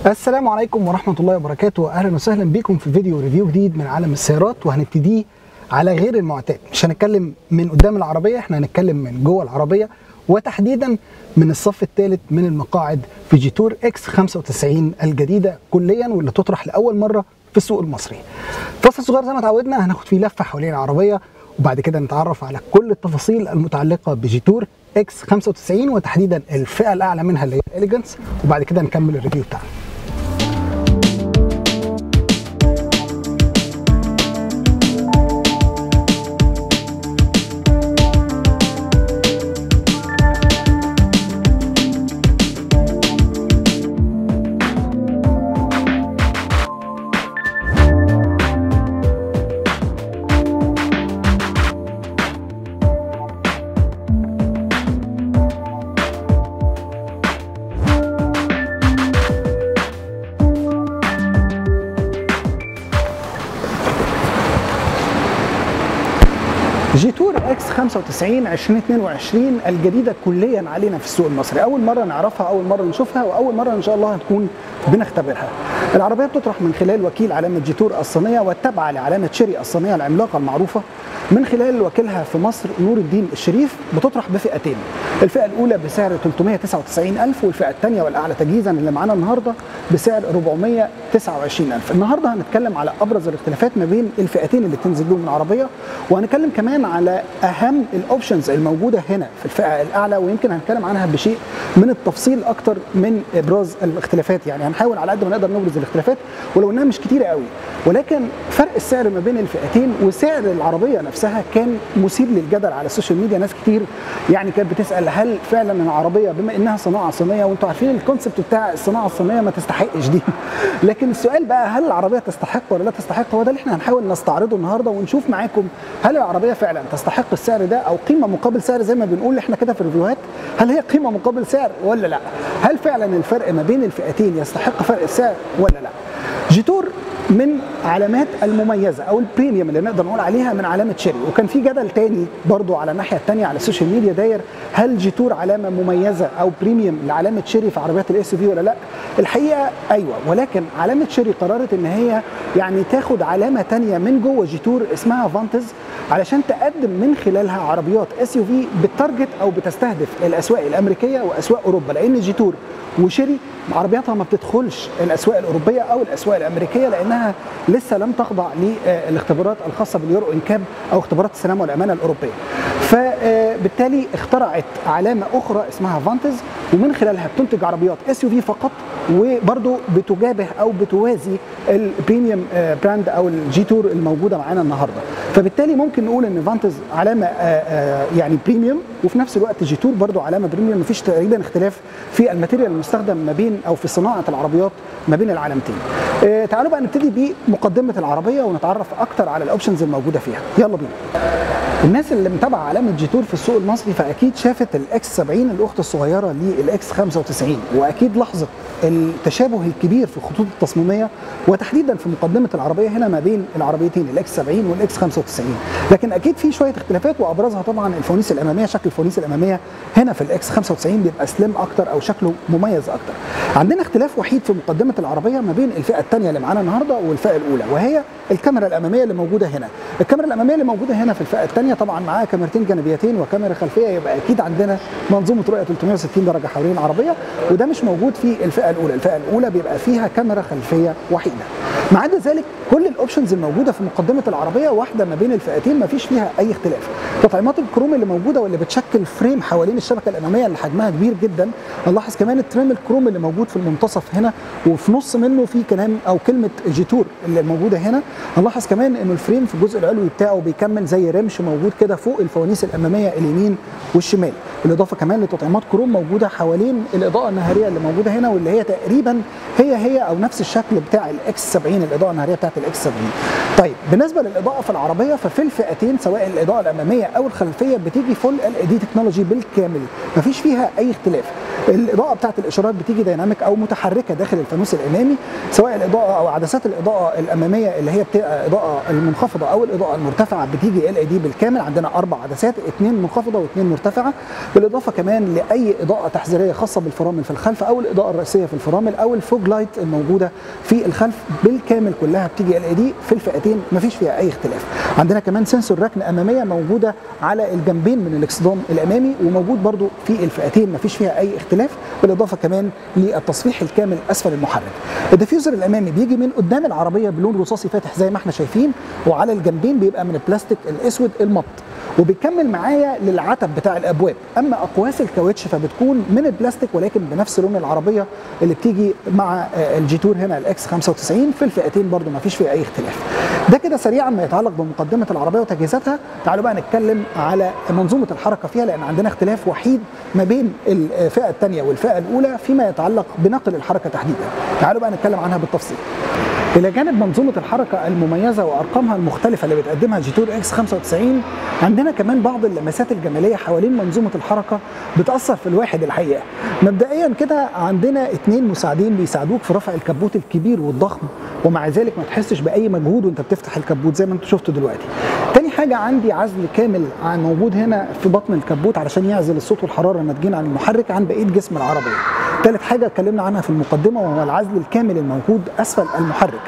السلام عليكم ورحمة الله وبركاته أهلا وسهلا بكم في فيديو ريفيو جديد من عالم السيارات وهنبتديه على غير المعتاد مش هنتكلم من قدام العربية احنا هنتكلم من جوه العربية وتحديدا من الصف الثالث من المقاعد في جيتور اكس 95 الجديدة كليا واللي تطرح لأول مرة في السوق المصري فاصل صغير زي ما اتعودنا هناخد فيه لفة حوالين العربية وبعد كده نتعرف على كل التفاصيل المتعلقة بجيتور اكس 95 وتحديدا الفئة الأعلى منها اللي هي الإليجنس وبعد كده نكمل الريفيو بتاعنا جيتور اكس 95 2022 الجديده كليا علينا في السوق المصري اول مره نعرفها اول مره نشوفها واول مره ان شاء الله هنكون بنختبرها العربيه بتطرح من خلال وكيل علامه جيتور الصينيه والتابعه لعلامه شيري الصينيه العملاقه المعروفه من خلال وكيلها في مصر نور الدين الشريف بتطرح بفئتين الفئه الاولى بسعر 399000 والفئه الثانيه والاعلى تجهيزا اللي معانا النهارده بسعر 429000 النهارده هنتكلم على ابرز الاختلافات ما بين الفئتين اللي بتنزل لهم العربيه وهنتكلم كمان على اهم الاوبشنز الموجوده هنا في الفئه الاعلى ويمكن هنتكلم عنها بشيء من التفصيل اكتر من ابراز الاختلافات يعني هنحاول على قد ما نقدر نبرز الاختلافات ولو انها مش كتيره قوي ولكن فرق السعر ما بين الفئتين وسعر العربيه نفسها كان مثير للجدل على السوشيال ميديا ناس كتير يعني كانت بتسال هل فعلا العربيه بما انها صناعه صينيه وانتم عارفين الكونسبت بتاع الصناعه الصينيه ما تستحقش دي لكن السؤال بقى هل العربيه تستحق ولا لا تستحق هو ده اللي احنا هنحاول نستعرضه النهارده ونشوف معاكم هل العربيه فعلا تستحق السعر ده او قيمه مقابل سعر زي ما بنقول احنا كده في الريفيوهات هل هي قيمه مقابل سعر ولا لا هل فعلا الفرق ما بين الفئتين يستحق فرق السعر ولا لا جيتور من علامات المميزه او البريميوم اللي نقدر نقول عليها من علامه شيري وكان في جدل تاني برضو على الناحيه الثانيه على السوشيال ميديا داير هل جيتور علامه مميزه او بريميوم لعلامه شيري في عربيات الاس في ولا لا الحقيقه ايوه ولكن علامه شيري قررت ان هي يعني تاخد علامه تانية من جوه جيتور اسمها فانتز علشان تقدم من خلالها عربيات اس يو في بتارجت او بتستهدف الاسواق الامريكيه واسواق اوروبا لان جيتور وشيري عربياتها ما بتدخلش الاسواق الاوروبيه او الاسواق الامريكيه لانها لسه لم تخضع للاختبارات الخاصه باليورو انكاب او اختبارات السلامه والامان الاوروبيه. فبالتالي اخترعت علامه اخرى اسمها فانتز ومن خلالها بتنتج عربيات اس يو في فقط وبرضه بتجابه او بتوازي البريميوم براند او الجي تور الموجوده معانا النهارده. فبالتالي ممكن نقول ان فانتز علامه يعني بريميوم وفي نفس الوقت جي تور برضه علامه بريميوم مفيش تقريبا اختلاف في الماتيريال المستخدم ما بين او في صناعه العربيات ما بين العلامتين. آه تعالوا بقى نبتدي بمقدمه العربيه ونتعرف اكتر على الاوبشنز الموجوده فيها يلا بينا الناس اللي متابعه علامه جيتور في السوق المصري فاكيد شافت الاكس 70 الاخت الصغيره للاكس 95 واكيد لاحظت التشابه الكبير في الخطوط التصميميه وتحديدا في مقدمه العربيه هنا ما بين العربيتين الاكس 70 والاكس 95 لكن اكيد في شويه اختلافات وابرزها طبعا الفوانيس الاماميه شكل الفوانيس الاماميه هنا في الاكس 95 بيبقى سليم اكتر او شكله مميز اكتر عندنا اختلاف وحيد في مقدمه العربيه ما بين الفئه الثانيه اللي معانا النهارده والفئه الاولى وهي الكاميرا الاماميه اللي موجوده هنا الكاميرا الاماميه اللي موجوده هنا في الفئه الثانيه طبعا معاها كاميرتين جانبيتين وكاميرا خلفيه يبقى اكيد عندنا منظومه رؤيه 360 درجه حوالين العربيه وده مش موجود في الفئه الاولى الفئه الاولى بيبقى فيها كاميرا خلفيه وحيده ما عدا ذلك كل الاوبشنز الموجوده في مقدمه العربيه واحده ما بين الفئتين ما فيش فيها اي اختلاف تطعيمات الكروم اللي موجوده واللي بتشكل فريم حوالين الشبكه الاماميه اللي حجمها كبير جدا نلاحظ كمان التريم الكروم اللي موجود في المنتصف هنا وفي نص منه في كلام او كلمه جيتور اللي موجوده هنا نلاحظ كمان انه الفريم في الجزء العلوي بتاعه بيكمل زي رمش موجود كده فوق الفوانيس الاماميه اليمين والشمال بالاضافه كمان لتطعيمات كروم موجوده حوالين الاضاءه النهاريه اللي موجوده هنا واللي هي تقريبا هي هي او نفس الشكل بتاع الاكس 70 الاضاءه النهاريه بتاعت الاكس 70 طيب بالنسبه للاضاءه في العربيه ففي الفئتين سواء الاضاءه الاماميه او الخلفيه بتيجي فول ال اي دي تكنولوجي بالكامل مفيش فيها اي اختلاف الاضاءه بتاعت الاشارات بتيجي ديناميك او متحركه داخل الفانوس الامامي سواء الاضاءه او عدسات الاضاءه الاماميه اللي هي بتبقى اضاءه المنخفضه او الاضاءه المرتفعه بتيجي ال اي دي بالكامل عندنا اربع عدسات اثنين منخفضه واثنين مرتفعه بالاضافه كمان لاي اضاءه تحذيريه خاصه بالفرامل في الخلف او الاضاءه الرئيسيه في الفرامل او الفوج لايت الموجوده في الخلف بالكامل كلها بتيجي ال اي دي في الفئتين مفيش فيها اي اختلاف عندنا كمان سنسور ركن اماميه موجوده على الجنبين من الاكسدام الامامي وموجود برضو في الفئتين مفيش فيها اي اختلاف بالاضافه كمان للتصفيح الكامل اسفل المحرك الديفيوزر الامامي بيجي من قدام العربيه بلون رصاصي فاتح زي ما احنا شايفين وعلى الجنبين بيبقى من البلاستيك الاسود المط وبيكمل معايا للعتب بتاع الابواب اما اقواس الكاوتش فبتكون من البلاستيك ولكن بنفس لون العربيه اللي بتيجي مع الجي تور هنا الاكس 95 في الفئتين برده ما فيش فيه اي اختلاف ده كده سريعا ما يتعلق بمقدمه العربيه وتجهيزاتها تعالوا بقى نتكلم على منظومه الحركه فيها لان عندنا اختلاف وحيد ما بين الفئه الثانيه والفئه الاولى فيما يتعلق بنقل الحركه تحديدا تعالوا بقى نتكلم عنها بالتفصيل الى جانب منظومه الحركه المميزه وارقامها المختلفه اللي بتقدمها جيتور اكس 95 عندنا كمان بعض اللمسات الجماليه حوالين منظومه الحركه بتاثر في الواحد الحقيقه مبدئيا كده عندنا اثنين مساعدين بيساعدوك في رفع الكبوت الكبير والضخم ومع ذلك ما تحسش باي مجهود وانت بتفتح الكبوت زي ما انتم شفتوا دلوقتي تاني حاجه عندي عزل كامل عن موجود هنا في بطن الكبوت علشان يعزل الصوت والحراره الناتجين عن المحرك عن بقيه جسم العربيه ثالث حاجه اتكلمنا عنها في المقدمه وهو العزل الكامل الموجود اسفل المحرك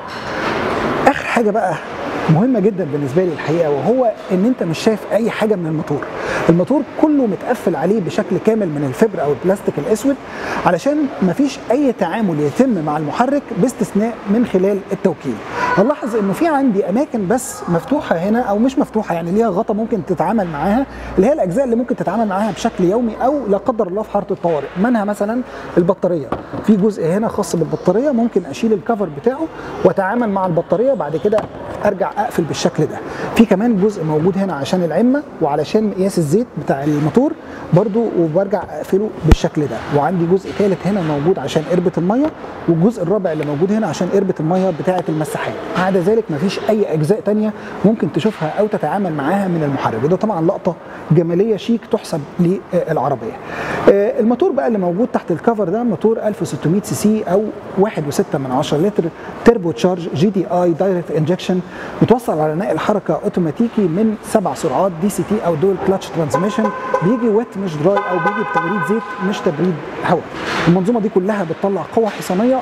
اخر حاجه بقى مهمة جدا بالنسبة لي الحقيقة وهو ان انت مش شايف اي حاجة من الموتور الموتور كله متقفل عليه بشكل كامل من الفبر او البلاستيك الاسود علشان مفيش اي تعامل يتم مع المحرك باستثناء من خلال التوكيل هنلاحظ انه في عندي اماكن بس مفتوحه هنا او مش مفتوحه يعني ليها غطا ممكن تتعامل معاها اللي هي الاجزاء اللي ممكن تتعامل معاها بشكل يومي او لا قدر الله في حاله الطوارئ منها مثلا البطاريه في جزء هنا خاص بالبطاريه ممكن اشيل الكفر بتاعه واتعامل مع البطاريه بعد كده ارجع اقفل بالشكل ده في كمان جزء موجود هنا عشان العمه وعلشان مقياس الزيت بتاع الموتور برضو وبرجع اقفله بالشكل ده وعندي جزء ثالث هنا موجود عشان قربه الميه والجزء الرابع اللي موجود هنا عشان قربه الميه بتاعه المساحات عدا ذلك مفيش اي اجزاء تانية ممكن تشوفها او تتعامل معاها من المحرك وده طبعا لقطه جماليه شيك تحسب للعربيه الموتور بقى اللي موجود تحت الكفر ده موتور 1600 سي سي او 1.6 من 10 لتر تربو تشارج جي دي اي دايركت انجكشن متوصل على نقل حركه اوتوماتيكي من سبع سرعات دي سي تي او دول كلاتش ترانسميشن بيجي ويت مش دراي او بيجي بتبريد زيت مش تبريد هواء المنظومه دي كلها بتطلع قوه حصانيه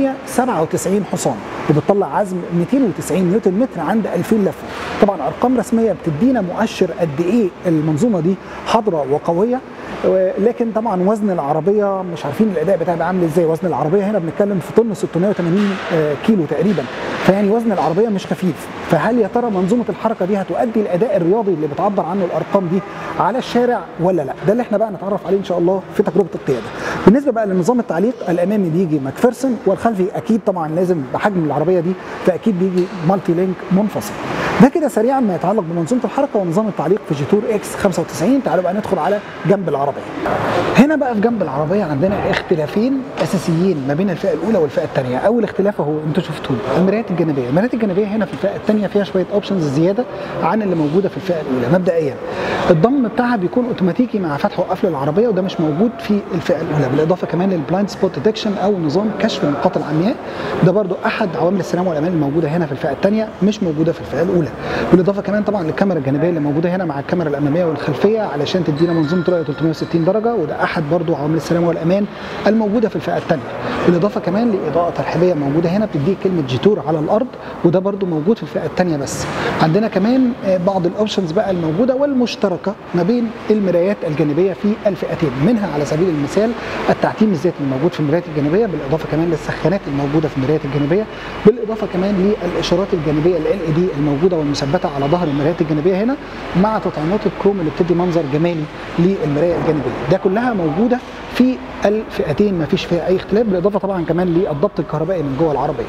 197 حصان وبتطلع عزم 290 نيوتن متر عند 2000 لفه طبعا ارقام رسميه بتدينا مؤشر قد ايه المنظومه دي حاضره وقويه لكن طبعا وزن العربيه مش عارفين الاداء بتاعها عامل ازاي وزن العربيه هنا بنتكلم في طن 680 كيلو تقريبا فيعني وزن العربيه مش خفيف فهل يا ترى منظومه الحركه دي هتؤدي الاداء الرياضي اللي بتعبر عنه الارقام دي على الشارع ولا لا ده اللي احنا بقى نتعرف عليه ان شاء الله في تجربه القياده بالنسبه بقى لنظام التعليق الامامي بيجي ماكفيرسون والخلفي اكيد طبعا لازم بحجم العربيه دي فاكيد بيجي مالتي لينك منفصل ده كده سريعا ما يتعلق بمنظومه الحركه ونظام التعليق في جيتور اكس 95 تعالوا بقى ندخل على جنب العربيه هنا بقى في جنب العربيه عندنا اختلافين اساسيين ما بين الفئه الاولى والفئه الثانيه اول اختلاف اهو انتوا شفتوه المرايات الجانبيه المرايات الجانبيه هنا في الفئه الثانيه فيها شويه اوبشنز زياده عن اللي موجوده في الفئه الاولى مبدئيا الضم بتاعها بيكون اوتوماتيكي مع فتح وقفل العربيه وده مش موجود في الفئه الاولى بالاضافه كمان للبلايند سبوت ديتكشن او نظام كشف النقاط العمياء ده برضو احد عوامل السلامه والامان الموجوده هنا في الفئه الثانيه مش موجوده في الفئه الاولى بالاضافه كمان طبعا للكاميرا الجانبيه اللي موجوده هنا مع الكاميرا الاماميه والخلفيه علشان تدينا منظومه رؤيه 360 درجه وده احد برضو عوامل السلامه والامان الموجوده في الفئه الثانيه بالاضافه كمان لاضاءه ترحيبيه موجوده هنا بتديك كلمه جيتور على الارض وده برضو موجود في الفئه الثانيه بس عندنا كمان بعض الاوبشنز بقى الموجوده والمشتركه ما بين المرايات الجانبيه في الفئتين منها على سبيل المثال التعتيم الذاتي الموجود في المرايات الجانبيه بالاضافه كمان للسخانات الموجوده في المرايات الجانبيه بالاضافه كمان للاشارات الجانبيه ال ال دي الموجوده والمثبته على ظهر المرايات الجانبيه هنا مع تطعيمات الكروم اللي بتدي منظر جمالي للمرايه الجانبيه ده كلها موجوده في الفئتين ما فيش فيها اي اختلاف بالاضافه طبعا كمان للضبط الكهربائي من جوه العربيه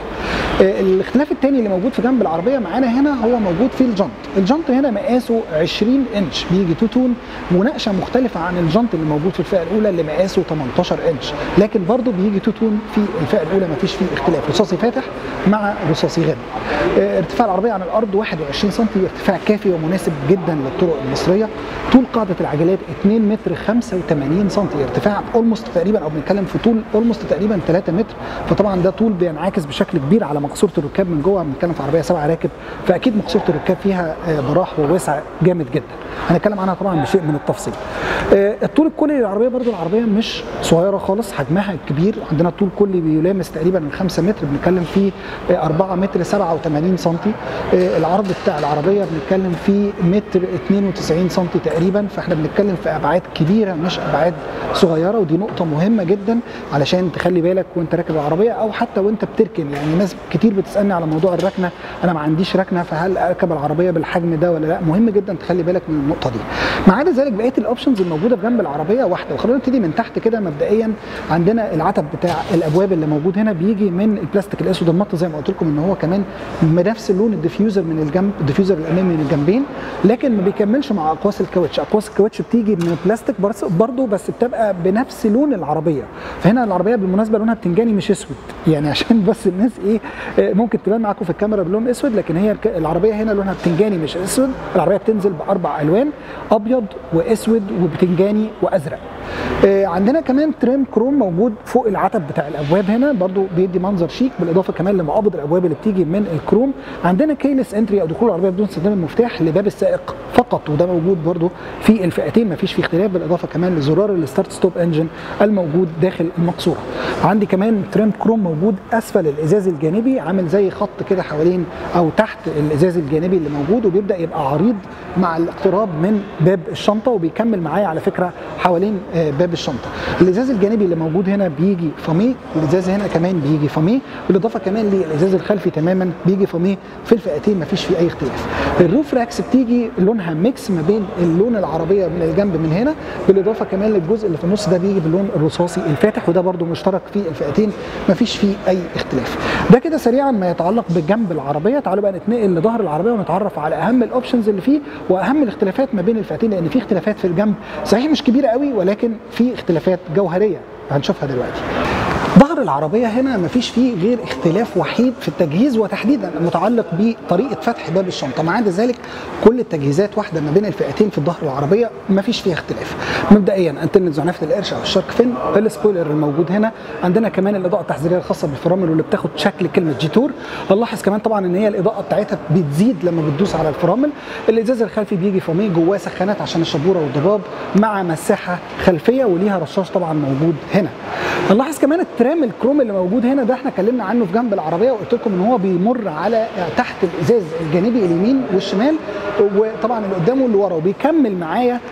آه، الاختلاف الثاني اللي موجود في جنب العربيه معانا هنا هو موجود في الجنط الجنط هنا مقاسه 20 انش بيجي تو تون مناقشه مختلفه عن الجنط اللي موجود في الفئه الاولى اللي مقاسه 18 انش لكن برضه بيجي تو تون في الفئه الاولى ما فيش فيه اختلاف رصاصي فاتح مع رصاصي غامق آه، ارتفاع العربيه عن الارض 21 سم ارتفاع كافي ومناسب جدا للطرق المصريه طول قاعده العجلات 2 متر 85 سم ارتفاع اولموست تقريبا او بنتكلم في طول اولموست تقريبا 3 متر فطبعا ده طول بينعكس بشكل كبير على مقصوره الركاب من جوه بنتكلم في عربيه سبع راكب فاكيد مقصوره الركاب فيها آه، براح ووسع جامد جدا هنتكلم عنها طبعا بشيء من التفصيل آه، الطول الكلي للعربيه برضو العربيه مش صغيره خالص حجمها كبير عندنا الطول الكلي بيلامس تقريبا من 5 متر بنتكلم في آه، 4 متر 87 سم العرض بتاع العربيه بنتكلم في متر 92 سم تقريبا فاحنا بنتكلم في ابعاد كبيره مش ابعاد صغيره ودي نقطه مهمه جدا علشان تخلي بالك وانت راكب العربيه او حتى وانت بتركن يعني ناس كتير بتسالني على موضوع الركنه انا ما عنديش ركنه فهل اركب العربيه بالحجم ده ولا لا مهم جدا تخلي بالك من النقطه دي ما عدا ذلك بقيه الاوبشنز الموجوده في جنب العربيه واحده وخلونا نبتدي من تحت كده مبدئيا عندنا العتب بتاع الابواب اللي موجود هنا بيجي من البلاستيك الاسود المط زي ما قلت لكم ان هو كمان بنفس لون الديفيوزر من الجنب الديفيوزر الامامي من الجنبين لكن ما بيكملش مع اقواس الكاوتش اقواس الكاوتش بتيجي من البلاستيك برضه بس بتبقى بنفس لون العربيه فهنا العربيه بالمناسبه لونها بتنجاني مش اسود يعني عشان بس الناس ايه آه، ممكن تبان معاكم في الكاميرا بلون اسود لكن هي الك- العربيه هنا لونها بتنجاني مش اسود العربيه بتنزل باربع الوان ابيض واسود وبتنجاني وازرق آه، عندنا كمان تريم كروم موجود فوق العتب بتاع الابواب هنا برضو بيدي منظر شيك بالاضافه كمان لمقابض الابواب اللي بتيجي من الكروم عندنا كيلس انتري او دخول العربيه بدون استخدام المفتاح لباب السائق فقط وده موجود برضو في الفئتين ما فيش فيه اختلاف بالاضافه كمان لزرار الستارت ستوب انجن الموجود داخل المقصوره عندي كمان تريم كروم موجود اسفل الازاز الجانبي عامل زي خط كده حوالين او تحت الازاز الجانبي اللي موجود وبيبدا يبقى عريض مع الاقتراب من باب الشنطه وبيكمل معايا على فكره حوالين آه، باب الشنطه الازاز الجانبي اللي موجود هنا بيجي فاميه والازاز هنا كمان بيجي فاميه بالاضافه كمان للازاز الخلفي تماما بيجي فاميه في الفئتين ما فيش فيه اي اختلاف الروف راكس بتيجي لونها ميكس ما بين اللون العربيه من الجنب من هنا بالاضافه كمان للجزء اللي في النص ده بيجي باللون الرصاصي الفاتح وده برده مشترك في الفئتين ما فيش فيه اي اختلاف ده كده سريعا ما يتعلق بجنب العربيه تعالوا بقى نتنقل لظهر العربيه ونتعرف على اهم الاوبشنز اللي فيه واهم الاختلافات ما بين الفئتين لان في اختلافات في الجنب صحيح مش كبيره قوي ولكن في اختلافات جوهريه هنشوفها دلوقتي ظهر العربية هنا مفيش فيه غير اختلاف وحيد في التجهيز وتحديدا المتعلق بطريقة فتح باب الشنطة ما عدا ذلك كل التجهيزات واحدة ما بين الفئتين في ظهر العربية مفيش فيها اختلاف مبدئيا انتنة زعنفة القرش او الشارك فين السبويلر الموجود هنا عندنا كمان الاضاءة التحذيرية الخاصة بالفرامل واللي بتاخد شكل كلمة جيتور هنلاحظ كمان طبعا ان هي الاضاءة بتاعتها بتزيد لما بتدوس على الفرامل الازاز الخلفي بيجي فوميه جواه سخانات عشان الشبورة والضباب مع مساحة خلفية وليها رشاش طبعا موجود هنا هنلاحظ كمان الترام الكروم اللي موجود هنا ده احنا اتكلمنا عنه في جنب العربيه وقلت لكم ان هو بيمر على تحت الازاز الجانبي اليمين والشمال وطبعا اللي قدامه واللي ورا وبيكمل معايا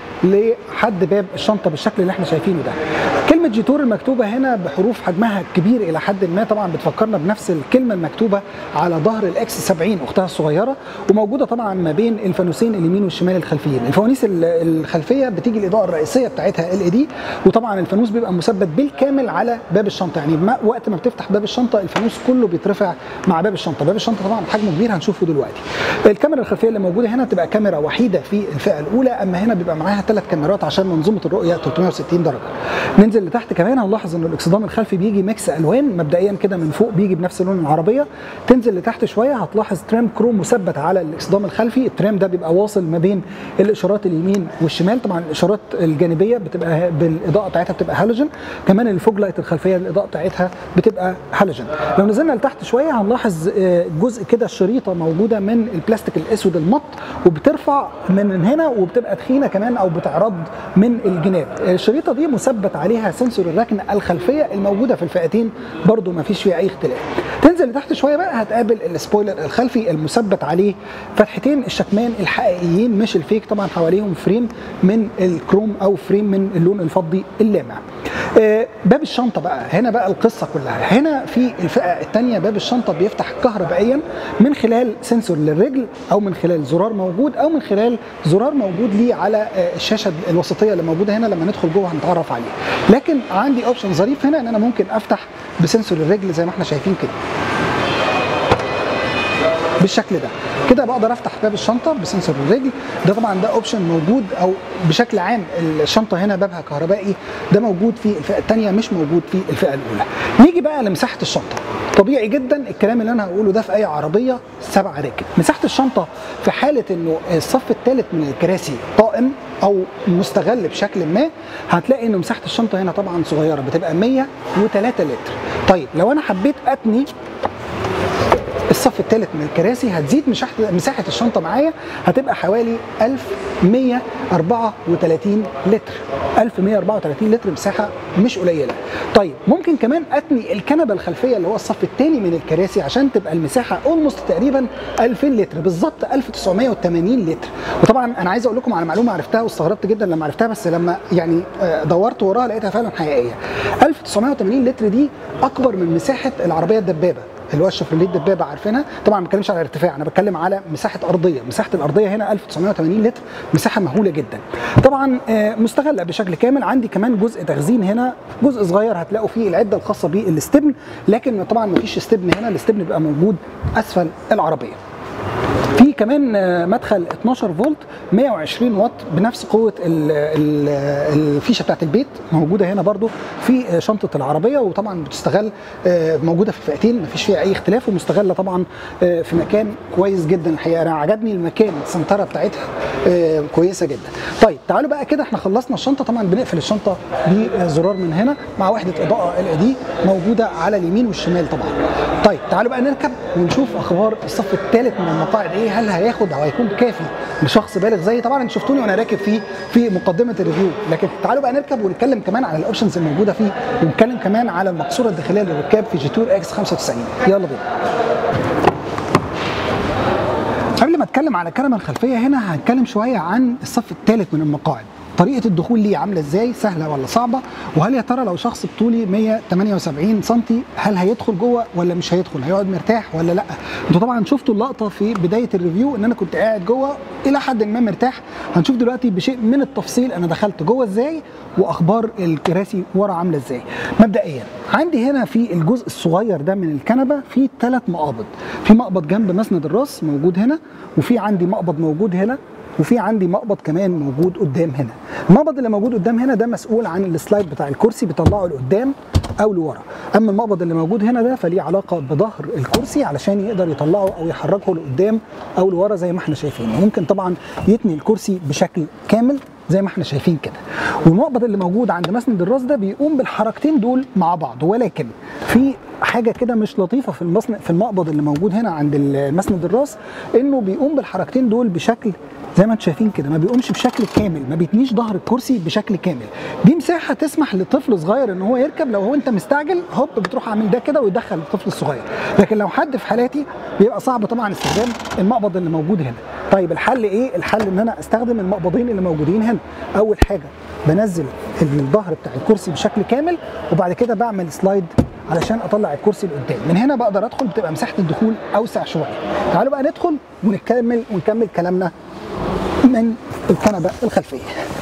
لحد باب الشنطه بالشكل اللي احنا شايفينه ده كلمه جيتور المكتوبه هنا بحروف حجمها كبير الى حد ما طبعا بتفكرنا بنفس الكلمه المكتوبه على ظهر الاكس 70 اختها الصغيره وموجوده طبعا ما بين الفانوسين اليمين والشمال الخلفيين الفوانيس ال- الخلفيه بتيجي الاضاءه الرئيسيه بتاعتها ال اي دي وطبعا الفانوس بيبقى مثبت بالكامل على باب الشنطه يعني ما وقت ما بتفتح باب الشنطه الفانوس كله بيترفع مع باب الشنطه باب الشنطه طبعا حجمه كبير هنشوفه دلوقتي الكاميرا الخلفيه اللي موجوده هنا بتبقى كاميرا وحيده في الفئه الاولى اما هنا بيبقى معاها ثلاث كاميرات عشان منظومه الرؤيه 360 درجه ننزل لتحت كمان هنلاحظ ان الاكسدام الخلفي بيجي ميكس الوان مبدئيا كده من فوق بيجي بنفس لون العربيه تنزل لتحت شويه هتلاحظ ترام كروم مثبت على الاكسدام الخلفي الترام ده بيبقى واصل ما بين الاشارات اليمين والشمال طبعا الاشارات الجانبيه بتبقى بالاضاءه بتاعتها بتبقى هالوجن كمان الفوج لايت الخلفيه الاضاءه بتاعتها بتبقى هالوجن لو نزلنا لتحت شويه هنلاحظ آه، جزء كده شريطه موجوده من البلاستيك الاسود المط وبترفع من هنا وبتبقى تخينه كمان او بتعرض من الجناب الشريطه دي مثبت عليها سنسور الركن الخلفيه الموجوده في الفئتين برضو ما فيش فيها اي اختلاف تنزل لتحت شويه بقى هتقابل السبويلر الخلفي المثبت عليه فتحتين الشكمان الحقيقيين مش الفيك طبعا حواليهم فريم من الكروم او فريم من اللون الفضي اللامع آه، باب الشنطه بقى هنا بقى القصه كلها هنا في الفئه الثانيه باب الشنطه بيفتح كهربائيا من خلال سنسور للرجل او من خلال زرار موجود او من خلال زرار موجود ليه على آه، الشاشه الوسطيه اللي موجوده هنا لما ندخل جوه هنتعرف عليه لكن عندي اوبشن ظريف هنا ان انا ممكن افتح بسنسور الرجل زي ما احنا شايفين كده بالشكل ده كده بقدر افتح باب الشنطه بسنسور الرجل ده طبعا ده اوبشن موجود او بشكل عام الشنطه هنا بابها كهربائي ده موجود في الفئه الثانيه مش موجود في الفئه الاولى نيجي بقى لمساحه الشنطه طبيعي جدا الكلام اللي انا هقوله ده في اي عربيه سبع راكب مساحه الشنطه في حاله انه الصف الثالث من الكراسي قائم او مستغل بشكل ما هتلاقي ان مساحه الشنطه هنا طبعا صغيره بتبقى 103 لتر طيب لو انا حبيت اتني الصف الثالث من الكراسي هتزيد مساحه مساحه الشنطه معايا هتبقى حوالي 1134 لتر 1134 لتر مساحه مش قليله طيب ممكن كمان اتني الكنبه الخلفيه اللي هو الصف الثاني من الكراسي عشان تبقى المساحه اولموست تقريبا 2000 لتر بالظبط 1980 لتر وطبعا انا عايز اقول لكم على معلومه عرفتها واستغربت جدا لما عرفتها بس لما يعني دورت وراها لقيتها فعلا حقيقيه 1980 لتر دي اكبر من مساحه العربيه الدبابه اللي هو الشفرليه الدبابه عارفينها طبعا ما بتكلمش على ارتفاع انا بتكلم على مساحه ارضيه مساحه الارضيه هنا 1980 لتر مساحه مهوله جدا طبعا مستغله بشكل كامل عندي كمان جزء تخزين هنا جزء صغير هتلاقوا فيه العده الخاصه بالاستبن لكن طبعا ما فيش استبن هنا الاستبن بيبقى موجود اسفل العربيه في كمان مدخل 12 فولت 120 واط بنفس قوه الفيشه بتاعت البيت موجوده هنا برضو في شنطه العربيه وطبعا بتستغل موجوده في الفئتين مفيش فيها اي اختلاف ومستغله طبعا في مكان كويس جدا الحقيقه انا عجبني المكان السنتره بتاعتها كويسه جدا طيب تعالوا بقى كده احنا خلصنا الشنطه طبعا بنقفل الشنطه بزرار من هنا مع وحده اضاءه ال دي موجوده على اليمين والشمال طبعا طيب تعالوا بقى نركب ونشوف اخبار الصف الثالث من المقاعد ايه هل هياخد او هيكون كافي لشخص بالغ زي طبعا انتوا شفتوني وانا راكب فيه في مقدمه الريفيو لكن تعالوا بقى نركب ونتكلم كمان على الاوبشنز الموجوده فيه ونتكلم كمان على المقصوره الداخليه للركاب في جيتور اكس 95 يلا بينا قبل ما اتكلم على الكنبه الخلفيه هنا هنتكلم شويه عن الصف الثالث من المقاعد طريقه الدخول ليه عامله ازاي سهله ولا صعبه وهل يا ترى لو شخص بطولي 178 سم هل هيدخل جوه ولا مش هيدخل هيقعد مرتاح ولا لا انتوا طبعا شفتوا اللقطه في بدايه الريفيو ان انا كنت قاعد جوه الى حد ما مرتاح هنشوف دلوقتي بشيء من التفصيل انا دخلت جوه ازاي واخبار الكراسي ورا عامله ازاي مبدئيا عندي هنا في الجزء الصغير ده من الكنبه في ثلاث مقابض في مقبض جنب مسند الراس موجود هنا وفي عندي مقبض موجود هنا وفي عندي مقبض كمان موجود قدام هنا المقبض اللي موجود قدام هنا ده مسؤول عن السلايد بتاع الكرسي بيطلعه لقدام او لورا اما المقبض اللي موجود هنا ده فليه علاقه بظهر الكرسي علشان يقدر يطلعه او يحركه لقدام او لورا زي ما احنا شايفين وممكن طبعا يتني الكرسي بشكل كامل زي ما احنا شايفين كده والمقبض اللي موجود عند مسند الراس ده بيقوم بالحركتين دول مع بعض ولكن في حاجه كده مش لطيفه في المصنع في المقبض اللي موجود هنا عند مسند الراس انه بيقوم بالحركتين دول بشكل زي ما انتم شايفين كده ما بيقومش بشكل كامل ما بيتنيش ظهر الكرسي بشكل كامل دي مساحه تسمح لطفل صغير ان هو يركب لو هو انت مستعجل هوب بتروح عامل ده كده ويدخل الطفل الصغير لكن لو حد في حالاتي بيبقى صعب طبعا استخدام المقبض اللي موجود هنا طيب الحل ايه الحل ان انا استخدم المقبضين اللي موجودين هنا اول حاجه بنزل الظهر بتاع الكرسي بشكل كامل وبعد كده بعمل سلايد علشان اطلع الكرسي لقدام من هنا بقدر ادخل بتبقى مساحه الدخول اوسع شويه تعالوا بقى ندخل ونكمل ونكمل كلامنا من الكنبه الخلفيه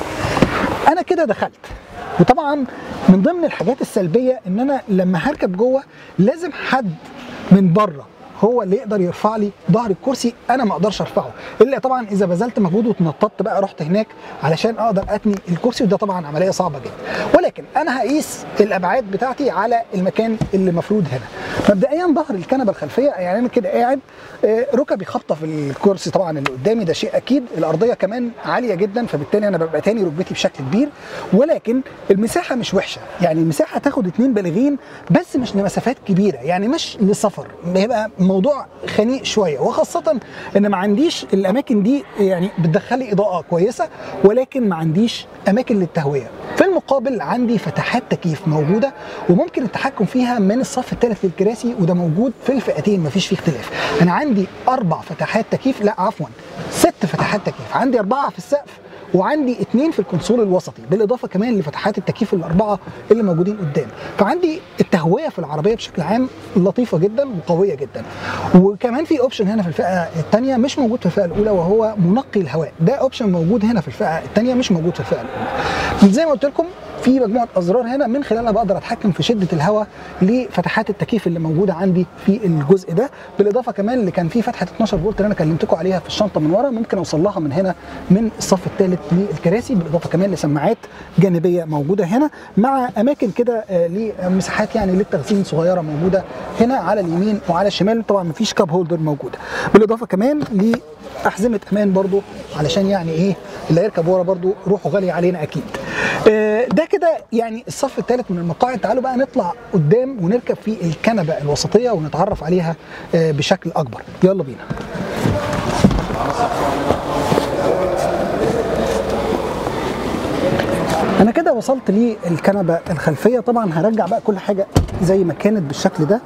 انا كده دخلت وطبعا من ضمن الحاجات السلبيه ان انا لما هركب جوه لازم حد من بره هو اللي يقدر يرفع لي ظهر الكرسي انا ما اقدرش ارفعه الا طبعا اذا بذلت مجهود واتنططت بقى رحت هناك علشان اقدر اتني الكرسي وده طبعا عمليه صعبه جدا ولكن انا هقيس الابعاد بتاعتي على المكان اللي مفروض هنا مبدئيا ظهر الكنبه الخلفيه يعني انا كده قاعد ركبي خابطه في الكرسي طبعا اللي قدامي ده شيء اكيد الارضيه كمان عاليه جدا فبالتالي انا ببقى تاني ركبتي بشكل كبير ولكن المساحه مش وحشه يعني المساحه تاخد اتنين بالغين بس مش لمسافات كبيره يعني مش لسفر بيبقى موضوع خنيق شويه وخاصه ان ما عنديش الاماكن دي يعني بتدخلي اضاءه كويسه ولكن ما عنديش اماكن للتهويه في المقابل عندي فتحات تكييف موجوده وممكن التحكم فيها من الصف الثالث للكراسي وده موجود في الفئتين مفيش فيه اختلاف انا عندي اربع فتحات تكييف لا عفوا ست فتحات تكييف عندي اربعه في السقف وعندي اثنين في الكونسول الوسطي بالاضافه كمان لفتحات التكييف الاربعه اللي موجودين قدام فعندي التهويه في العربيه بشكل عام لطيفه جدا وقويه جدا وكمان في اوبشن هنا في الفئه الثانيه مش موجود في الفئه الاولى وهو منقي الهواء ده اوبشن موجود هنا في الفئه الثانيه مش موجود في الفئه الاولى زي ما قلت لكم في مجموعه ازرار هنا من خلالها بقدر اتحكم في شده الهواء لفتحات التكييف اللي موجوده عندي في الجزء ده بالاضافه كمان اللي كان في فتحه 12 فولت اللي انا كلمتكم عليها في الشنطه من ورا ممكن اوصل لها من هنا من الصف الثالث للكراسي بالاضافه كمان لسماعات جانبيه موجوده هنا مع اماكن كده آه، لمساحات يعني للتخزين صغيره موجوده هنا على اليمين وعلى الشمال طبعا مفيش كاب هولدر موجوده بالاضافه كمان لاحزمه امان برضو علشان يعني ايه اللي هيركب ورا برضو روحه غاليه علينا اكيد آه، ده كده يعني الصف الثالث من المقاعد تعالوا بقى نطلع قدام ونركب في الكنبه الوسطيه ونتعرف عليها آه، بشكل اكبر يلا بينا انا كده وصلت للكنبه الخلفيه طبعا هرجع بقى كل حاجه زي ما كانت بالشكل ده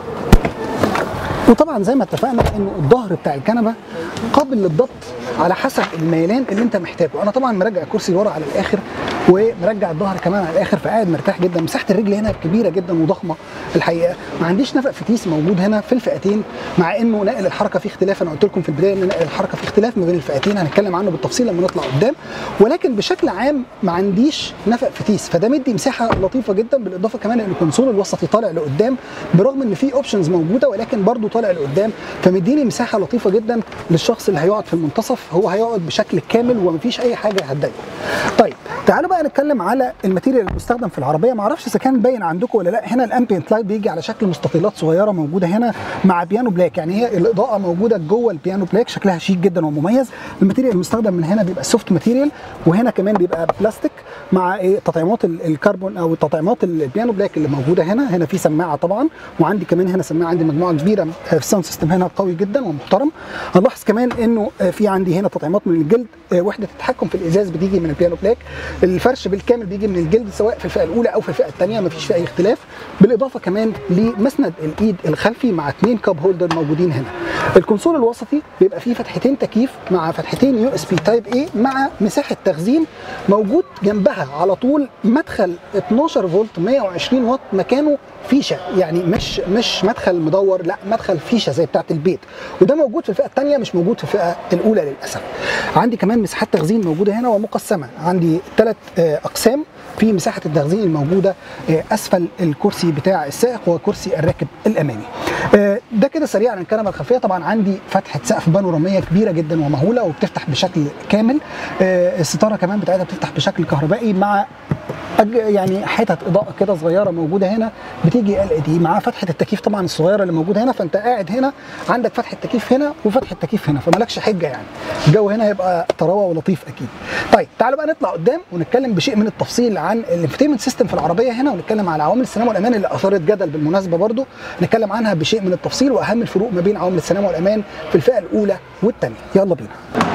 وطبعا زي ما اتفقنا انه الظهر بتاع الكنبه قابل للضبط على حسب الميلان اللي انت محتاجه انا طبعا مرجع الكرسي لورا على الاخر ومرجع الظهر كمان على الاخر فقاعد مرتاح جدا مساحه الرجل هنا كبيره جدا وضخمه الحقيقه ما عنديش نفق فتيس موجود هنا في الفئتين مع انه نقل الحركه فيه اختلاف انا قلت لكم في البدايه ان نقل الحركه فيه اختلاف ما بين الفئتين هنتكلم عنه بالتفصيل لما نطلع قدام ولكن بشكل عام ما عنديش نفق فتيس فده مدي مساحه لطيفه جدا بالاضافه كمان ان الكونسول الوسطي طالع لقدام برغم ان في اوبشنز موجوده ولكن برضه طالع لقدام فمديني مساحه لطيفه جدا للشخص اللي هيقعد في المنتصف هو هيقعد بشكل كامل ومفيش اي حاجه هتضايقه طيب تعالوا بقى نتكلم على الماتيريال المستخدم في العربيه ما اعرفش اذا كان باين عندكم ولا لا هنا الامبيانت لايت بيجي على شكل مستطيلات صغيره موجوده هنا مع بيانو بلاك يعني هي الاضاءه موجوده جوه البيانو بلاك شكلها شيك جدا ومميز الماتيريال المستخدم من هنا بيبقى سوفت ماتيريال وهنا كمان بيبقى بلاستيك مع ايه تطعيمات ال- الكربون او تطعيمات البيانو بلاك اللي موجوده هنا هنا في سماعه طبعا وعندي كمان هنا سماعه عندي مجموعه كبيره في الساوند سيستم هنا قوي جدا ومحترم هنلاحظ كمان انه آه، في عندي هنا تطعيمات من الجلد آه، وحده التحكم في الازاز بتيجي من البيانو بلاك الفرش بالكامل بيجي من الجلد سواء في الفئه الاولى او في الفئه الثانيه مفيش فيه اي اختلاف بالاضافه كمان لمسند الايد الخلفي مع اثنين كاب هولدر موجودين هنا الكونسول الوسطي بيبقى فيه فتحتين تكييف مع فتحتين يو اس بي تايب اي مع مساحه تخزين موجود جنبها على طول مدخل 12 فولت 120 واط مكانه فيشه يعني مش مش مدخل مدور لا مدخل فيشه زي بتاعه البيت وده موجود في الفئه الثانيه مش موجود في الفئه الاولى للاسف عندي كمان مساحات تخزين موجوده هنا ومقسمه عندي ثلاث اقسام في مساحه التخزين الموجوده آه، اسفل الكرسي بتاع السائق وكرسي الراكب الامامي آه، ده كده سريعا عن الكنبه الخلفيه طبعا عندي فتحه سقف بانوراميه كبيره جدا ومهوله وبتفتح بشكل كامل آه، الستاره كمان بتاعتها بتفتح بشكل كهربائي مع أج- يعني حتت اضاءه كده صغيره موجوده هنا بتيجي ال دي مع فتحه التكييف طبعا الصغيره اللي موجوده هنا فانت قاعد هنا عندك فتحه تكييف هنا وفتحه تكييف هنا فمالكش حجه يعني الجو هنا هيبقى طراوه ولطيف اكيد طيب تعالوا بقى نطلع قدام ونتكلم بشيء من التفصيل عن الانفتيمنت سيستم في العربيه هنا ونتكلم على عوامل السلامه والامان اللي اثارت جدل بالمناسبه برضو نتكلم عنها بشيء من التفصيل واهم الفروق ما بين عوامل السلامه والامان في الفئه الاولى والثانيه يلا بينا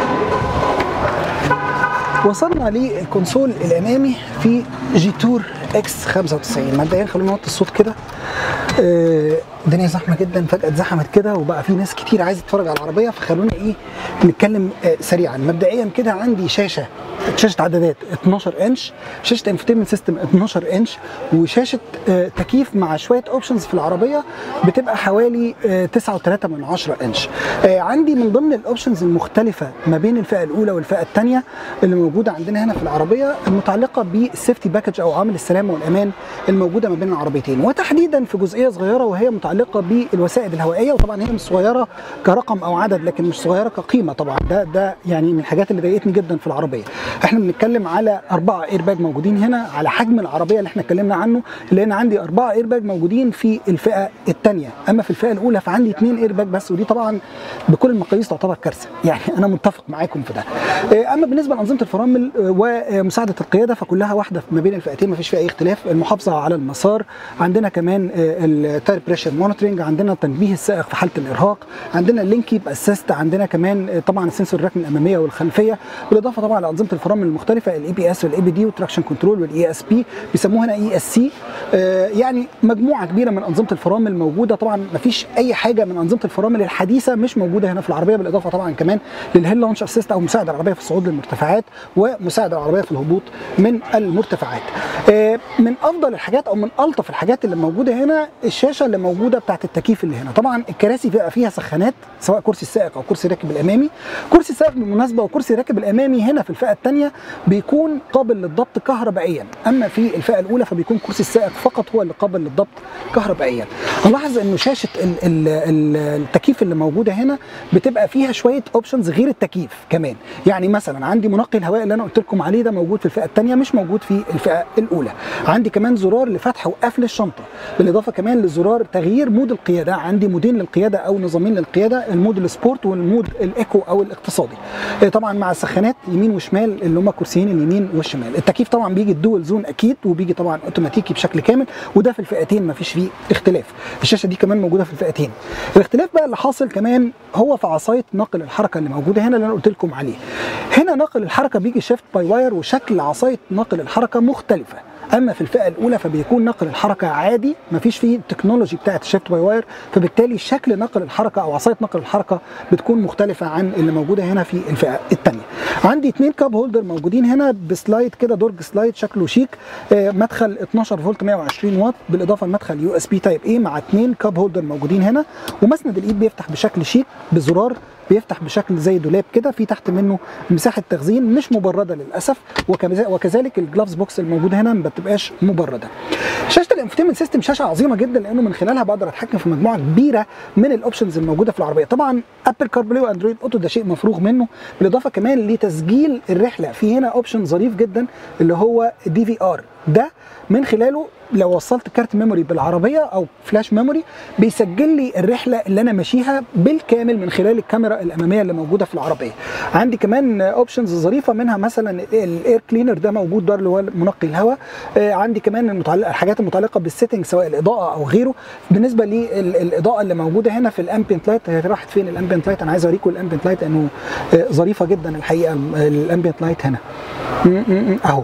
وصلنا للكونسول الامامي في جيتور اكس 95 مبدئيا خلونا نوطي الصوت كده آه، الدنيا زحمه جدا فجاه اتزحمت كده وبقى في ناس كتير عايزه تتفرج على العربيه فخلونا ايه نتكلم آه، سريعا مبدئيا كده عندي شاشه شاشه عدادات 12 انش شاشه انفتيمنت سيستم 12 انش وشاشه آه، تكييف مع شويه اوبشنز في العربيه بتبقى حوالي آه، 9.3 من 10 انش آه، عندي من ضمن الاوبشنز المختلفه ما بين الفئه الاولى والفئه الثانيه اللي موجوده عندنا هنا في العربيه المتعلقه بالسيفتي باكج او عامل السلامه والامان الموجوده ما بين العربيتين وتحديدا في جزئيه صغيره وهي متعلقه بالوسائد الهوائيه وطبعا هي مش صغيره كرقم او عدد لكن مش صغيره كقيمه طبعا ده ده يعني من الحاجات اللي ضايقتني جدا في العربيه احنا بنتكلم على اربعه ايرباج موجودين هنا على حجم العربيه اللي احنا اتكلمنا عنه لان عندي اربعه ايرباج موجودين في الفئه الثانيه اما في الفئه الاولى فعندي اثنين ايرباج بس ودي طبعا بكل المقاييس تعتبر كارثه يعني انا متفق معاكم في ده آه، اما بالنسبه لانظمه الفرامل آه، ومساعده القياده فكلها واحده ما بين الفئتين ما فيش فيها اي اختلاف المحافظه على المسار عندنا كمان التاير بريشر مونيتورنج عندنا تنبيه السائق في حاله الارهاق عندنا اللينك كيب اسيست عندنا كمان آه، طبعا السنسور الركن الاماميه والخلفيه بالاضافه طبعا لانظمه الفرامل المختلفه الاي بي اس والاي بي دي والتراكشن كنترول والاي اس بي بيسموها هنا اي اس سي يعني مجموعه كبيره من انظمه الفرامل موجوده طبعا ما فيش اي حاجه من انظمه الفرامل الحديثه مش موجوده هنا في العربيه بالاضافه طبعا كمان للهيل لانش اسيست او مساعد العربيه في الصعود للمرتفعات ومساعد العربيه في الهبوط من المرتفعات آه، من افضل الحاجات او من الطف الحاجات اللي موجوده هنا الشاشه اللي موجوده بتاعت التكييف اللي هنا طبعا الكراسي بيبقى فيها سخانات سواء كرسي السائق او كرسي الراكب الامامي كرسي السائق بالمناسبه وكرسي الراكب الامامي هنا في الفئه الثانيه الثانيه بيكون قابل للضبط كهربائيا اما في الفئه الاولى فبيكون كرسي السائق فقط هو اللي قابل للضبط كهربائيا هنلاحظ انه شاشه ال- ال- ال- التكييف اللي موجوده هنا بتبقى فيها شويه اوبشنز غير التكييف كمان يعني مثلا عندي منقي الهواء اللي انا قلت لكم عليه ده موجود في الفئه الثانيه مش موجود في الفئه الاولى عندي كمان زرار لفتح وقفل الشنطه بالاضافه كمان لزرار تغيير مود القياده عندي مودين للقياده او نظامين للقياده المود السبورت والمود الايكو او الاقتصادي آه، طبعا مع السخانات يمين وشمال اللي هم كرسيين اليمين والشمال التكييف طبعا بيجي الدول زون اكيد وبيجي طبعا اوتوماتيكي بشكل كامل وده في الفئتين مفيش فيه اختلاف الشاشه دي كمان موجوده في الفئتين الاختلاف بقى اللي حاصل كمان هو في عصايه نقل الحركه اللي موجوده هنا اللي انا قلت لكم عليه هنا نقل الحركه بيجي شيفت باي واير وشكل عصايه نقل الحركه مختلفه اما في الفئه الاولى فبيكون نقل الحركه عادي مفيش فيه التكنولوجي بتاعه الشيفت باي واير فبالتالي شكل نقل الحركه او عصايه نقل الحركه بتكون مختلفه عن اللي موجوده هنا في الفئه الثانيه عندي اثنين كاب هولدر موجودين هنا بسلايد كده درج سلايد شكله شيك آه، مدخل 12 فولت 120 واط بالاضافه لمدخل يو اس بي تايب اي مع اثنين كاب هولدر موجودين هنا ومسند الايد بيفتح بشكل شيك بزرار بيفتح بشكل زي دولاب كده في تحت منه مساحه تخزين مش مبرده للاسف وكذا- وكذلك الجلافز بوكس الموجوده هنا ما بتبقاش مبرده. شاشه الانفوتينمنت سيستم شاشه عظيمه جدا لانه من خلالها بقدر اتحكم في مجموعه كبيره من الاوبشنز الموجوده في العربيه، طبعا ابل كاربلاي واندرويد اوتو ده شيء مفروغ منه بالاضافه كمان لتسجيل الرحله في هنا اوبشن ظريف جدا اللي هو دي في ار ده من خلاله لو وصلت كارت ميموري بالعربيه او فلاش ميموري بيسجل لي الرحله اللي انا ماشيها بالكامل من خلال الكاميرا الاماميه اللي موجوده في العربيه عندي كمان اوبشنز ظريفه منها مثلا الاير كلينر ده موجود ده اللي هو منقي الهواء آه، عندي كمان المتعلق الحاجات المتعلقه بالسيتنج سواء الاضاءه او غيره بالنسبه للاضاءه اللي موجوده هنا في الامبيانت لايت هي راحت فين الامبيانت لايت انا عايز اوريكم الامبيانت لايت لانه آه، ظريفه جدا الحقيقه الامبيانت لايت هنا م- م- م- اهو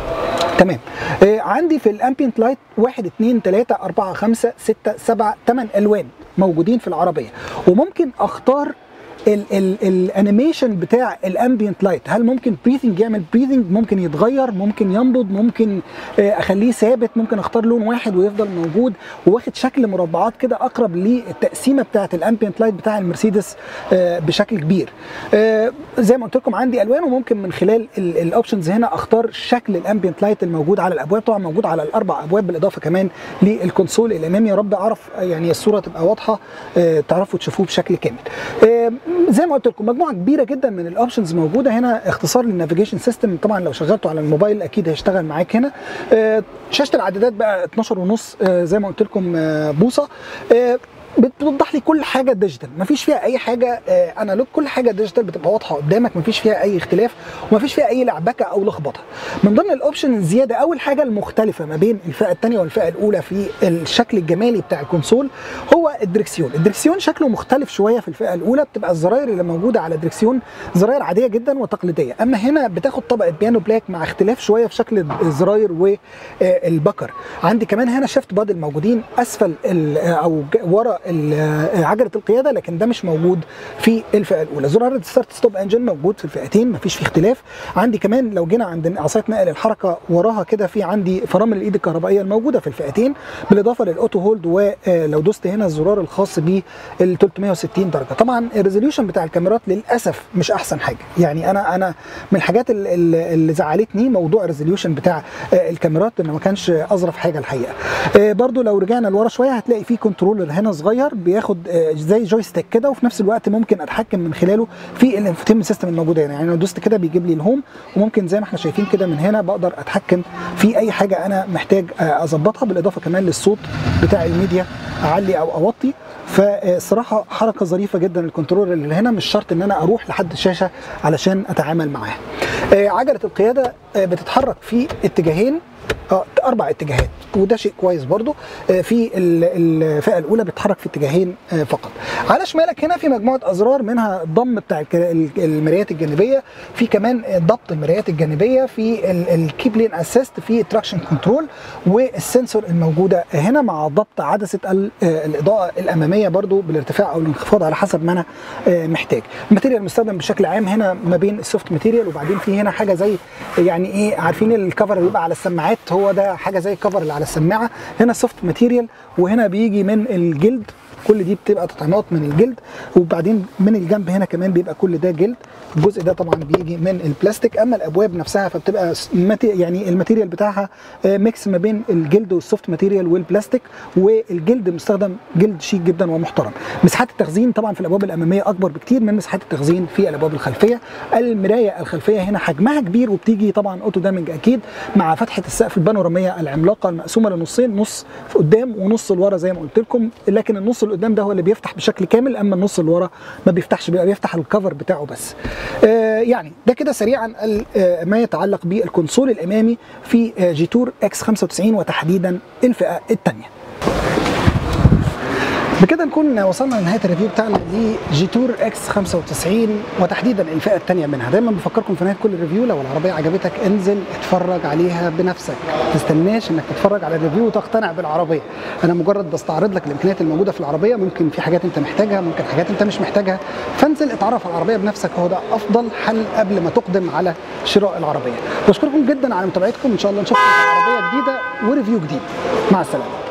تمام آه عندي في الامبيانت لايت 1 2 3 4 5 6 7 8 الوان موجودين في العربيه وممكن اختار ال- ال- الانيميشن بتاع الامبيانت لايت هل ممكن بريثنج يعمل بريثنج ممكن يتغير ممكن ينبض ممكن آه، اخليه ثابت ممكن اختار لون واحد ويفضل موجود وواخد شكل مربعات كده اقرب للتقسيمه بتاعه الامبيانت لايت بتاع المرسيدس آه، بشكل كبير آه، زي ما قلت لكم عندي الوان وممكن من خلال الاوبشنز هنا اختار شكل الامبيانت لايت الموجود على الابواب طبعا موجود على الاربع ابواب بالاضافه كمان للكونسول الامامي يا رب اعرف يعني الصوره تبقى واضحه آه، تعرفوا تشوفوه بشكل كامل آه، زي ما قلت لكم مجموعه كبيره جدا من الاوبشنز موجوده هنا اختصار للنافيجيشن سيستم طبعا لو شغلته على الموبايل اكيد هيشتغل معاك هنا آه، شاشه العدادات بقى 12 ونص آه، زي ما قلت لكم آه، بوصه آه، بتوضح لي كل حاجه ديجيتال مفيش فيها اي حاجه آه، انالوج كل حاجه ديجيتال بتبقى واضحه قدامك مفيش فيها اي اختلاف ومفيش فيها اي لعبكه او لخبطه من ضمن الاوبشن الزياده اول حاجه المختلفه ما بين الفئه الثانيه والفئه الاولى في الشكل الجمالي بتاع الكونسول هو الدركسيون الدركسيون شكله مختلف شويه في الفئه الاولى بتبقى الزراير اللي موجوده على الدركسيون زراير عاديه جدا وتقليديه اما هنا بتاخد طبقه بيانو بلاك مع اختلاف شويه في شكل الزراير والبكر عندي كمان هنا شيفت باد الموجودين اسفل ال- او ج- ورا ال- عجله القياده لكن ده مش موجود في الفئه الاولى زرار الستارت ستوب انجن موجود في الفئتين مفيش فيه اختلاف عندي كمان لو جينا عند عصايه نقل الحركه وراها كده في عندي فرامل الايد الكهربائيه الموجوده في الفئتين بالاضافه للاوتو هولد ولو دوست هنا الزرار الخاص بال 360 درجه طبعا الريزوليوشن بتاع الكاميرات للاسف مش احسن حاجه يعني انا انا من الحاجات ال- ال- اللي زعلتني موضوع الريزوليوشن بتاع آه، الكاميرات انه ما كانش اظرف حاجه الحقيقه آه، برضو لو رجعنا لورا شويه هتلاقي في كنترولر هنا صغير بياخد آه، زي جويستيك كده وفي نفس الوقت ممكن اتحكم من خلاله في الانفوتينمنت سيستم الموجوده هنا يعني لو دوست كده بيجيب لي الهوم وممكن زي ما احنا شايفين كده من هنا بقدر اتحكم في اي حاجه انا محتاج آه، اظبطها بالاضافه كمان للصوت بتاع الميديا اعلي او اوطي فالصراحه حركه ظريفه جدا الكنترولر اللي هنا مش شرط ان انا اروح لحد الشاشه علشان اتعامل معاه آه، عجله القياده آه، بتتحرك في اتجاهين اه اربع اتجاهات وده شيء كويس برضو آه، في ال- الفئه الاولى بتتحرك في اتجاهين آه، فقط على شمالك هنا في مجموعه ازرار منها الضم بتاع الك- ال- المرايات الجانبيه في كمان ضبط المرايات الجانبيه في الكيب لين اسيست في تراكشن كنترول والسنسور الموجوده هنا مع ضبط عدسه ال- آه، الاضاءه الاماميه برضو بالارتفاع او الانخفاض على حسب ما انا آه، محتاج الماتيريال المستخدم بشكل عام هنا ما بين السوفت ماتيريال وبعدين في هنا حاجه زي يعني ايه عارفين الكفر اللي بيبقى على السماعات هو ده حاجه زي الكفر اللي على السماعه هنا سوفت ماتيريال وهنا بيجي من الجلد كل دي بتبقى تطعيمات من الجلد وبعدين من الجنب هنا كمان بيبقى كل ده جلد الجزء ده طبعا بيجي من البلاستيك اما الابواب نفسها فبتبقى س- ماتي- يعني الماتيريال بتاعها آه، ميكس ما بين الجلد والسوفت ماتيريال والبلاستيك والجلد مستخدم جلد شيك جدا ومحترم مساحات التخزين طبعا في الابواب الاماميه اكبر بكتير من مساحات التخزين في الابواب الخلفيه المرايه الخلفيه هنا حجمها كبير وبتيجي طبعا اوتو دامج اكيد مع فتحه السقف البانوراميه العملاقه المقسومه لنصين نص في قدام ونص لورا زي ما قلت لكم لكن النص اللي قدام ده هو اللي بيفتح بشكل كامل اما النص اللي ورا ما بيفتحش بيبقى بيفتح الكفر بتاعه بس آه يعني ده كده سريعا ال- آه، ما يتعلق بالكونسول الامامي في آه، جيتور اكس 95 وتحديدا الفئه الثانيه بكده نكون وصلنا لنهايه الريفيو بتاعنا لجيتور اكس 95 وتحديدا الفئه الثانيه منها دايما بفكركم في نهايه كل ريفيو لو العربيه عجبتك انزل اتفرج عليها بنفسك ما تستناش انك تتفرج على الريفيو وتقتنع بالعربيه انا مجرد بستعرض لك الامكانيات الموجوده في العربيه ممكن في حاجات انت محتاجها ممكن حاجات انت مش محتاجها فانزل اتعرف على العربيه بنفسك هو ده افضل حل قبل ما تقدم على شراء العربيه بشكركم جدا على متابعتكم ان شاء الله نشوفكم في عربيه جديده وريفيو جديد مع السلامه